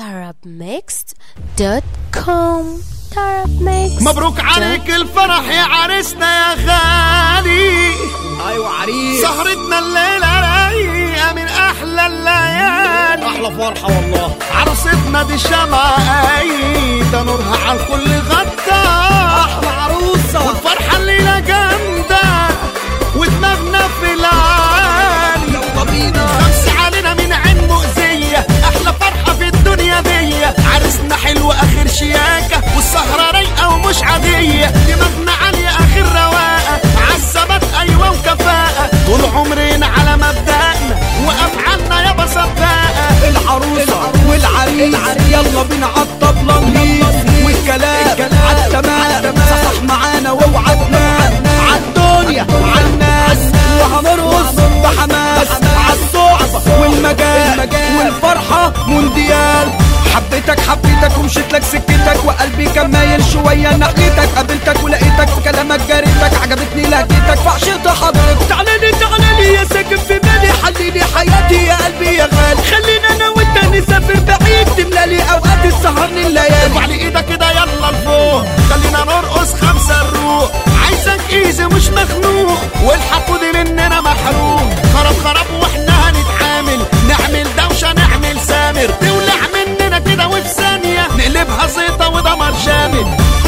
tarabmixed.com tarabmixed مبروك عليك الفرح يا عريسنا يا غالي ايوه عريس سهرتنا الليلة رايقة من أحلى الليالي احلى فرحه والله عروستنا دي شمعة قايدة نورها على الكل غطى احلى عروسه والفرحة الليلة جامدة ودماغنا في العالي يلا بينا خمس علينا من عين مؤذية أحلى فرحة في الدنيا دي عرسنا حلو آخر شياكة والسهرة رايقة ومش عادية دماغنا عالية آخر رواقة عالثبات أيوة وكفاءة طول عمرنا على مبدأنا وأفعالنا يابا سباقة العروسه والعريس يلا بينا عالطبله نهيس والكلام عالتمام صحصح معانا واوعى تنام عالدنيا عالناس وهنرقص بحماس عالصعب والمجال والفرحه مونديال حبيتك حبيتك ومشيت لك سكتك وقلبي كان مايل شويه ناحيتك قابلتك ولقيتك في كلامك جريتك عجبتني لهجتك فعشقت حضرتك تعالى لي تعالى لي يا ساكن في بالي حليلي حياتي يا قلبي يا غالي خلينا انا وانت نسافر بعيد تملى لي اوقات السهرني الليالي ارفع لي ايدك كده يلا لفوق خلينا نرقص خمسة الروق عايزك ايزي مش مخنوق والحقود مننا محروم خرب خرب واحنا هنتعامل نعمل دوشة نعمل سامر تولع مننا كده وفي ثانية نقلبها زيطة ودمر شامل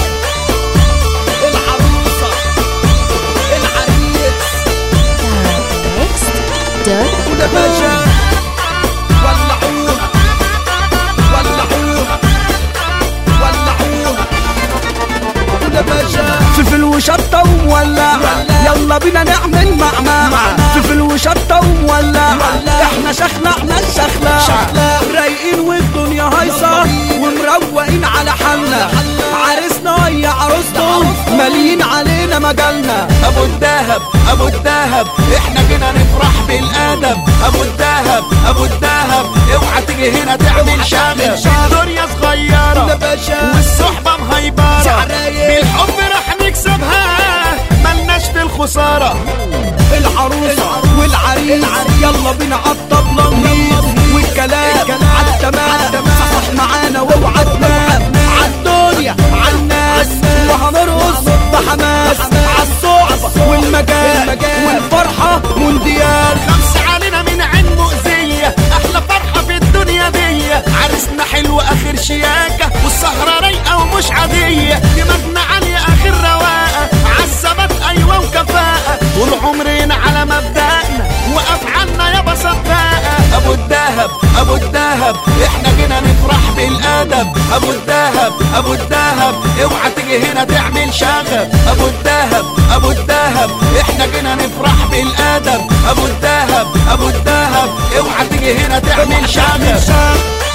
العروسه العريس tarabmixed.com وده باشا ولعوها ولعوها ولعوها وده باشا فلفل وشطة ومولع يلا بينا نعمل معمعة فلفل وشطة ومولع احنا شخلعنا الشخلع رايقين والدنيا هايصة ومروقين على حالنا عرسنا يا عروسته مالين علينا مجالنا ابو الدهب ابو الدهب احنا جينا نفرح بالادب ابو الدهب ابو الدهب اوعى تيجي هنا تعمل شغب الدنيا ده صغيرة باشا والصحبة مهيبرة سعر رايق. بالحب رح نكسبها ملناش في الخسارة العروسة والعريس يلا بينا عالطبلة نهيس والكلام عالتمام صحصح معانا واوعى تنام عالدنيا عالناس وهنرقص بحماس عالصعب والمجال والفرحة مونديال خمسة علينا من عين مؤذية أحلى فرحة في الدنيا دي عرسنا حلو آخر شياكة والسهرة رايقة ومش عادية دماغنا عالية آخر رواقة عالثبات أيوة وكفاءة طول عمرنا على مبدأنا وأفعالنا يابا سباقة أبو الدهب أبو الدهب إحنا جينا نفرح بالأدب أبو الدهب أبو الدهب اوعى تيجي هنا تعمل شغب أبو الدهب أبو الدهب إحنا جينا نفرح بالأدب أبو الدهب أبو الدهب اوعى تيجي هنا تعمل شغب